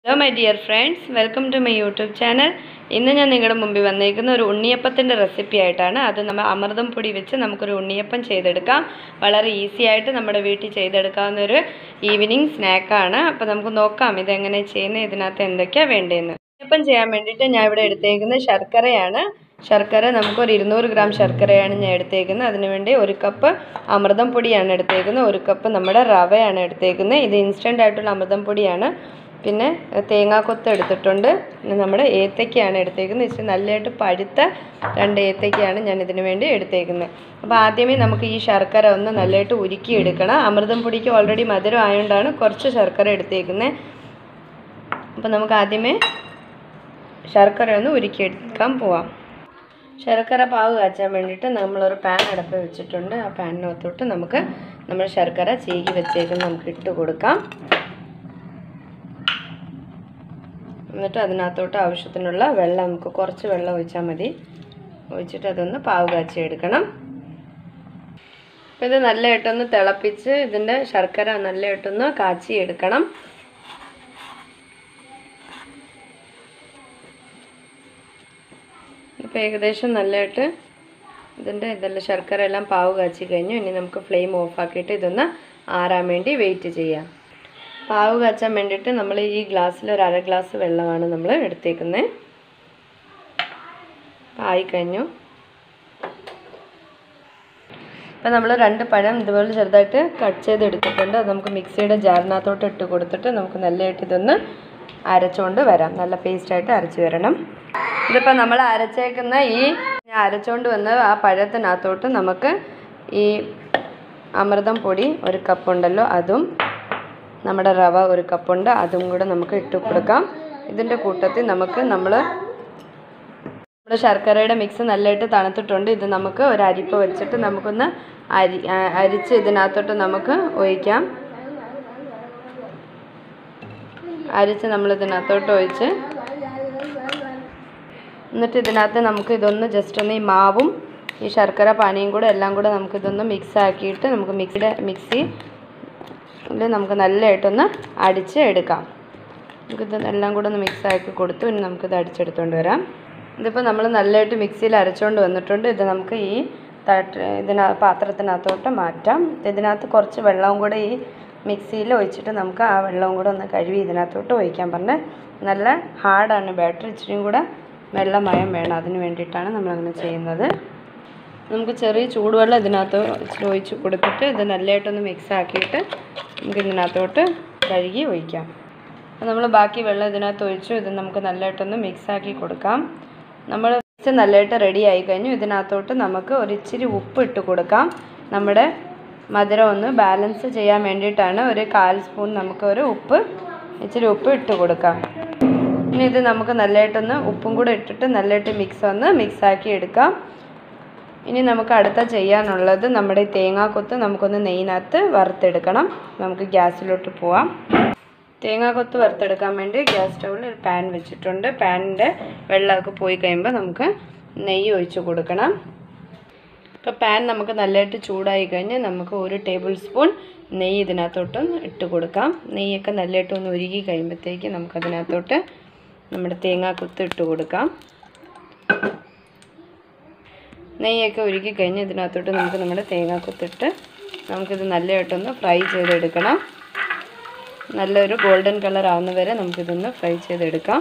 hello my dear friends welcome to my YouTube channel ഇന്ന് ഞാൻ നിങ്ങളുടെ മുമ്പിൽ വന്നിരിക്കുന്ന ഒരു ഉണ്ണിയപ്പത്തിൻ്റെ റെസിപ്പി ആയിട്ടാണ് അത് നമ്മൾ അമൃതം പൊടി വെച്ച് നമുക്കൊരു ഉണ്ണിയപ്പം ചെയ്തെടുക്കാം വളരെ ഈസി ആയിട്ട് നമ്മുടെ വീട്ടിൽ ചെയ്തെടുക്കാവുന്ന ഒരു ഈവനിങ് സ്നാക്കാണ് അപ്പോൾ നമുക്ക് നോക്കാം ഇതെങ്ങനെ ചെയ്യുന്നത് ഇതിനകത്ത് എന്തൊക്കെയാണ് വേണ്ടതെന്ന് ഉണ്ണിയപ്പം ചെയ്യാൻ വേണ്ടിയിട്ട് ഞാൻ ഇവിടെ എടുത്തേക്കുന്നത് ശർക്കരയാണ് ശർക്കര നമുക്കൊരു ഇരുന്നൂറ് ഗ്രാം ശർക്കരയാണ് ഞാൻ എടുത്തേക്കുന്നത് അതിനുവേണ്ടി ഒരു കപ്പ് അമൃതം പൊടിയാണ് എടുത്തേക്കുന്നത് ഒരു കപ്പ് നമ്മുടെ റവയാണ് എടുത്തേക്കുന്നത് ഇത് ഇൻസ്റ്റൻ്റ് ആയിട്ടുള്ള അമൃതം പൊടിയാണ് പിന്നെ തേങ്ങാക്കൊത്ത് എടുത്തിട്ടുണ്ട് പിന്നെ നമ്മുടെ ഏത്തയ്ക്കയാണ് എടുത്തേക്കുന്നത് ഇച്ചിരി നല്ലതായിട്ട് പഴുത്ത രണ്ട് ഏത്തയ്ക്കയാണ് ഞാൻ ഇതിന് വേണ്ടി എടുത്തേക്കുന്നത് അപ്പോൾ ആദ്യമേ നമുക്ക് ഈ ശർക്കര ഒന്ന് നല്ലതായിട്ട് ഉരുക്കി എടുക്കണം അമൃതം പൊടിക്ക് ഓൾറെഡി മധുരം ആയതുകൊണ്ടാണ് കുറച്ച് ശർക്കര എടുത്തേക്കുന്നത് അപ്പോൾ നമുക്ക് ആദ്യമേ ശർക്കര ഒന്ന് ഉരുക്കിയെടുക്കാൻ പോവാം ശർക്കര പാവ് കാച്ചാൻ വേണ്ടിയിട്ട് നമ്മളൊരു പാൻ അടുപ്പ് വെച്ചിട്ടുണ്ട് ആ പാനിനകത്തോട്ട് നമുക്ക് നമ്മൾ ശർക്കര ചീകി വെച്ചേക്കുന്ന നമുക്ക് ഇട്ട് കൊടുക്കാം എന്നിട്ട് അതിനകത്തോട്ട് ആവശ്യത്തിനുള്ള വെള്ളം നമുക്ക് കുറച്ച് വെള്ളം ഒഴിച്ചാൽ മതി ഒഴിച്ചിട്ട് അതൊന്ന് പാവ് കാച്ചി എടുക്കണം അപ്പോൾ ഇത് നല്ലതായിട്ടൊന്ന് തിളപ്പിച്ച് ഇതിൻ്റെ ശർക്കര നല്ലതായിട്ടൊന്ന് കാച്ചി എടുക്കണം ഇപ്പോൾ ഏകദേശം നല്ലതായിട്ട് ഇതിൻ്റെ ഇതെല്ലാം ശർക്കര എല്ലാം പാവ് കാച്ചി കഴിഞ്ഞു ഇനി നമുക്ക് ഫ്ലെയിം ഓഫാക്കിയിട്ട് ഇതൊന്ന് ആറാൻ വേണ്ടി വെയിറ്റ് ചെയ്യാം പാവ് കാച്ചാൻ വേണ്ടിയിട്ട് നമ്മൾ ഈ ഗ്ലാസ്സിൽ ഒരു അര ഗ്ലാസ് വെള്ളമാണ് നമ്മൾ എടുത്തേക്കുന്നത് ആയിക്കഴിഞ്ഞു ഇപ്പം നമ്മൾ രണ്ട് പഴം ഇതുപോലെ ചെറുതായിട്ട് കട്ട് ചെയ്ത് എടുത്തിട്ടുണ്ട് അത് നമുക്ക് മിക്സിയുടെ ജാറിനകത്തോട്ട് ഇട്ട് കൊടുത്തിട്ട് നമുക്ക് നല്ലതായിട്ട് ഇതൊന്ന് അരച്ചുകൊണ്ട് വരാം നല്ല പേസ്റ്റായിട്ട് അരച്ച് വരണം ഇതിപ്പോൾ നമ്മൾ അരച്ചേക്കുന്ന ഈ ഞാൻ അരച്ചുകൊണ്ട് വന്ന ആ പഴത്തിനകത്തോട്ട് നമുക്ക് ഈ അമൃതം പൊടി ഒരു കപ്പുണ്ടല്ലോ അതും നമ്മുടെ റവ ഒരു കപ്പുണ്ട് അതും കൂടെ നമുക്ക് ഇട്ട് കൊടുക്കാം ഇതിൻ്റെ കൂട്ടത്തിൽ നമുക്ക് നമ്മൾ നമ്മുടെ ശർക്കരയുടെ മിക്സ് നല്ലതായിട്ട് തണുത്തിട്ടുണ്ട് ഇത് നമുക്ക് ഒരു അരിപ്പ വെച്ചിട്ട് നമുക്കൊന്ന് അരി അരിച്ച് ഇതിനകത്തോട്ട് നമുക്ക് ഒഴിക്കാം അരിച്ച് നമ്മൾ ഇതിനകത്തോട്ട് ഒഴിച്ച് എന്നിട്ട് ഇതിനകത്ത് നമുക്ക് ഇതൊന്ന് ജസ്റ്റ് ഒന്ന് ഈ മാവും ഈ ശർക്കര പാനിയും കൂടെ എല്ലാം കൂടെ നമുക്കിതൊന്ന് മിക്സ് ആക്കിയിട്ട് നമുക്ക് മിക്സിയുടെ മിക്സി നമുക്ക് നല്ലതായിട്ടൊന്ന് അടിച്ച് എടുക്കാം നമുക്കിത് എല്ലാം കൂടെ ഒന്ന് മിക്സ് ആക്കി കൊടുത്തു ഇനി നമുക്കിത് അടിച്ചെടുത്തുകൊണ്ട് വരാം ഇതിപ്പോൾ നമ്മൾ നല്ലതായിട്ട് മിക്സിയിൽ അരച്ചുകൊണ്ട് വന്നിട്ടുണ്ട് ഇത് നമുക്ക് ഈ തട്ട് ഇതിന പാത്രത്തിനകത്തോട്ട് മാറ്റാം ഇതിനകത്ത് കുറച്ച് വെള്ളവും കൂടെ ഈ മിക്സിയിൽ ഒഴിച്ചിട്ട് നമുക്ക് ആ വെള്ളവും കൂടെ ഒന്ന് കഴുകി ഇതിനകത്തോട്ട് ഒഴിക്കാൻ പറഞ്ഞ് നല്ല ഹാർഡാണ് ബാറ്ററി ഇച്ചിരിയും കൂടെ വെള്ളമയം വേണം അതിന് വേണ്ടിയിട്ടാണ് നമ്മളങ്ങനെ ചെയ്യുന്നത് നമുക്ക് ചെറിയ ചൂടുവെള്ളം ഇതിനകത്ത് ഇച്ചിരി ഒഴിച്ച് കൊടുത്തിട്ട് ഇത് നല്ലതായിട്ടൊന്ന് മിക്സ് ആക്കിയിട്ട് നമുക്ക് ഇതിനകത്തോട്ട് കഴുകി ഒഴിക്കാം അപ്പോൾ നമ്മൾ ബാക്കി വെള്ളം ഇതിനകത്ത് ഒഴിച്ചു ഇത് നമുക്ക് നല്ലതായിട്ടൊന്ന് മിക്സ് ആക്കി കൊടുക്കാം നമ്മൾ മിക്സ് നല്ലതായിട്ട് റെഡി ആയി കഴിഞ്ഞു ഇതിനകത്തോട്ട് നമുക്ക് ഒരു ഇച്ചിരി ഉപ്പ് ഇട്ട് കൊടുക്കാം നമ്മുടെ മധുരം ഒന്ന് ബാലൻസ് ചെയ്യാൻ വേണ്ടിയിട്ടാണ് ഒരു കാൽ സ്പൂൺ നമുക്ക് ഒരു ഉപ്പ് ഇച്ചിരി ഉപ്പ് ഇട്ട് കൊടുക്കാം ഇനി ഇത് നമുക്ക് നല്ലതായിട്ടൊന്ന് ഉപ്പും കൂടെ ഇട്ടിട്ട് നല്ലതായിട്ട് മിക്സ് ഒന്ന് മിക്സാക്കി എടുക്കാം ഇനി നമുക്ക് അടുത്ത ചെയ്യാനുള്ളത് നമ്മുടെ തേങ്ങാക്കൊത്ത് നമുക്കൊന്ന് നെയ്യിനകത്ത് വറുത്തെടുക്കണം നമുക്ക് ഗ്യാസിലോട്ട് പോവാം തേങ്ങാക്കൊത്ത് വറുത്തെടുക്കാൻ വേണ്ടി ഗ്യാസ് സ്റ്റൗവിൽ ഒരു പാൻ വെച്ചിട്ടുണ്ട് പാനിൻ്റെ വെള്ളമൊക്കെ പോയി കഴിയുമ്പോൾ നമുക്ക് നെയ്യ് ഒഴിച്ച് കൊടുക്കണം ഇപ്പോൾ പാൻ നമുക്ക് നല്ലതായിട്ട് ചൂടായി കഴിഞ്ഞ് നമുക്ക് ഒരു ടേബിൾ സ്പൂൺ നെയ്യ് ഇതിനകത്തോട്ടും ഇട്ട് കൊടുക്കാം നെയ്യൊക്കെ നല്ലതായിട്ട് ഒന്ന് ഉരുകി കഴിയുമ്പോഴത്തേക്ക് നമുക്കതിനകത്തോട്ട് നമ്മുടെ തേങ്ങാക്കൊത്ത് ഇട്ട് കൊടുക്കാം നെയ്യൊക്കെ ഉരുക്കി കഴിഞ്ഞ് ഇതിനകത്തോട്ട് നമുക്ക് നമ്മുടെ തേങ്ങാക്കൊത്തിട്ട് നമുക്കിത് നല്ലതായിട്ടൊന്ന് ഫ്രൈ ചെയ്തെടുക്കണം നല്ലൊരു ഗോൾഡൻ കളർ ആവുന്ന വരെ നമുക്കിതൊന്ന് ഫ്രൈ ചെയ്തെടുക്കാം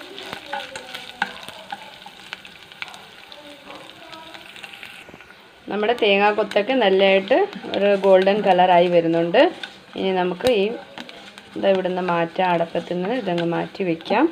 നമ്മുടെ തേങ്ങാക്കൊത്തൊക്കെ നല്ലതായിട്ട് ഒരു ഗോൾഡൻ കളറായി വരുന്നുണ്ട് ഇനി നമുക്ക് ഈ ഇത് ഇവിടുന്ന് മാറ്റാം അടപ്പത്തിൽ നിന്ന് ഇതങ്ങ് മാറ്റി വയ്ക്കാം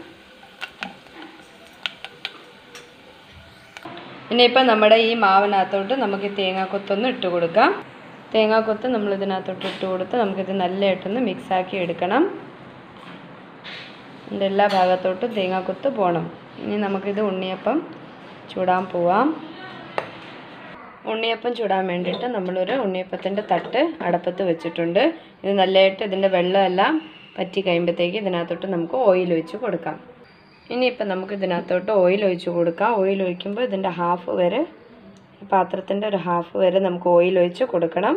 ഇനിയിപ്പോൾ നമ്മുടെ ഈ മാവിനകത്തോട്ട് നമുക്ക് ഈ തേങ്ങാക്കൊത്തൊന്ന് ഇട്ട് കൊടുക്കാം തേങ്ങാക്കൊത്ത് നമ്മൾ ഇതിനകത്തോട്ട് ഇട്ട് കൊടുത്ത് നമുക്കിത് നല്ലതായിട്ടൊന്ന് മിക്സാക്കി എടുക്കണം ഇതിൻ്റെ എല്ലാ ഭാഗത്തോട്ടും തേങ്ങാക്കൊത്ത് പോകണം ഇനി നമുക്കിത് ഉണ്ണിയപ്പം ചൂടാൻ പോവാം ഉണ്ണിയപ്പം ചൂടാൻ വേണ്ടിയിട്ട് നമ്മളൊരു ഉണ്ണിയപ്പത്തിൻ്റെ തട്ട് അടപ്പത്ത് വെച്ചിട്ടുണ്ട് ഇത് നല്ലതായിട്ട് ഇതിൻ്റെ വെള്ളമെല്ലാം പറ്റി കഴിയുമ്പോഴത്തേക്ക് ഇതിനകത്തോട്ട് നമുക്ക് ഓയിൽ ഒഴിച്ച് കൊടുക്കാം ഇനിയിപ്പോൾ നമുക്ക് ഇതിനകത്തോട്ട് ഓയിൽ ഒഴിച്ച് കൊടുക്കാം ഓയിൽ ഒഴിക്കുമ്പോൾ ഇതിൻ്റെ ഹാഫ് വരെ പാത്രത്തിൻ്റെ ഒരു ഹാഫ് വരെ നമുക്ക് ഓയിൽ ഒഴിച്ച് കൊടുക്കണം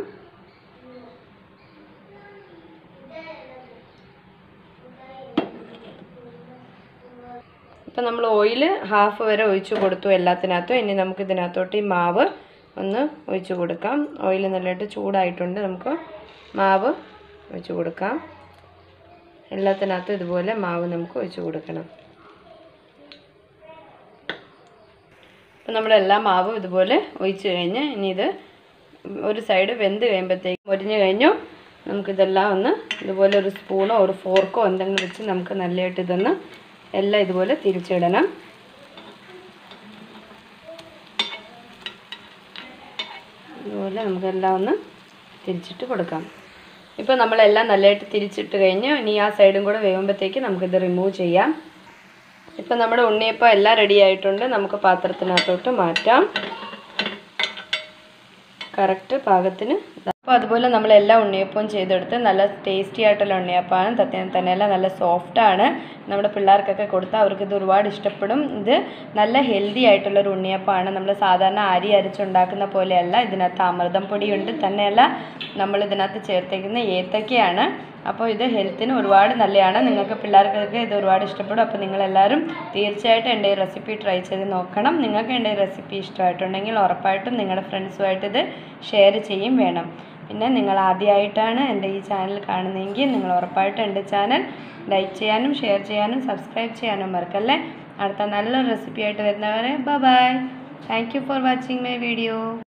ഇപ്പം നമ്മൾ ഓയിൽ ഹാഫ് വരെ ഒഴിച്ചു കൊടുത്തു എല്ലാത്തിനകത്തും ഇനി നമുക്ക് ഇതിനകത്തോട്ട് ഈ മാവ് ഒന്ന് ഒഴിച്ചു കൊടുക്കാം ഓയിൽ നല്ലതായിട്ട് ചൂടായിട്ടുണ്ട് നമുക്ക് മാവ് ഒഴിച്ചു കൊടുക്കാം എല്ലാത്തിനകത്തും ഇതുപോലെ മാവ് നമുക്ക് ഒഴിച്ചു കൊടുക്കണം അപ്പം നമ്മുടെ എല്ലാ മാവും ഇതുപോലെ ഒഴിച്ച് കഴിഞ്ഞ് ഇനി ഇത് ഒരു സൈഡ് വെന്ത് കഴിയുമ്പോഴത്തേക്കും മുരിഞ്ഞ് കഴിഞ്ഞു നമുക്കിതെല്ലാം ഒന്ന് ഇതുപോലെ ഒരു സ്പൂണോ ഒരു ഫോർക്കോ എന്തെങ്കിലും വെച്ച് നമുക്ക് നല്ലതായിട്ട് ഇതൊന്ന് എല്ലാം ഇതുപോലെ തിരിച്ചിടണം ഇതുപോലെ നമുക്കെല്ലാം ഒന്ന് തിരിച്ചിട്ട് കൊടുക്കാം ഇപ്പോൾ നമ്മളെല്ലാം നല്ലതായിട്ട് തിരിച്ചിട്ട് കഴിഞ്ഞ് ഇനി ആ സൈഡും കൂടെ വേകുമ്പോഴത്തേക്ക് നമുക്കിത് റിമൂവ് ചെയ്യാം ഇപ്പം നമ്മുടെ ഉണ്ണിയപ്പം എല്ലാം റെഡി ആയിട്ടുണ്ട് നമുക്ക് പാത്രത്തിനകത്തോട്ട് മാറ്റാം കറക്റ്റ് പാകത്തിന് അപ്പോൾ അതുപോലെ നമ്മൾ എല്ലാ ഉണ്ണിയപ്പവും ചെയ്തെടുത്ത് നല്ല ടേസ്റ്റി ആയിട്ടുള്ള ഉണ്ണിയപ്പമാണ് തത്തേം തന്നെയല്ല നല്ല സോഫ്റ്റാണ് നമ്മുടെ പിള്ളേർക്കൊക്കെ കൊടുത്താൽ അവർക്ക് ഇത് ഒരുപാട് ഇഷ്ടപ്പെടും ഇത് നല്ല ഹെൽത്തി ആയിട്ടുള്ളൊരു ഉണ്ണിയപ്പമാണ് നമ്മൾ സാധാരണ അരി അരച്ചുണ്ടാക്കുന്ന പോലെയല്ല ഇതിനകത്ത് അമൃതം പൊടിയുണ്ട് തന്നെയല്ല നമ്മൾ ഇതിനകത്ത് ചേർത്തേക്കുന്ന ഏത്തക്കയാണ് അപ്പോൾ ഇത് ഹെൽത്തിന് ഒരുപാട് നല്ലതാണ് നിങ്ങൾക്ക് പിള്ളേർക്കൊക്കെ ഇത് ഒരുപാട് ഇഷ്ടപ്പെടും അപ്പോൾ നിങ്ങളെല്ലാവരും തീർച്ചയായിട്ടും എൻ്റെ ഈ റെസിപ്പി ട്രൈ ചെയ്ത് നോക്കണം നിങ്ങൾക്ക് എൻ്റെ ഈ റെസിപ്പി ഇഷ്ടമായിട്ടുണ്ടെങ്കിൽ ഉറപ്പായിട്ടും നിങ്ങളുടെ ഫ്രണ്ട്സുമായിട്ട് ഇത് ഷെയർ ചെയ്യും വേണം പിന്നെ നിങ്ങൾ ആദ്യമായിട്ടാണ് എൻ്റെ ഈ ചാനൽ കാണുന്നതെങ്കിൽ നിങ്ങൾ ഉറപ്പായിട്ടും എൻ്റെ ചാനൽ ലൈക്ക് ചെയ്യാനും ഷെയർ ചെയ്യാനും സബ്സ്ക്രൈബ് ചെയ്യാനും മറക്കല്ലേ അടുത്ത നല്ലൊരു റെസിപ്പി ആയിട്ട് വരുന്നവരെ bye thank you for watching my video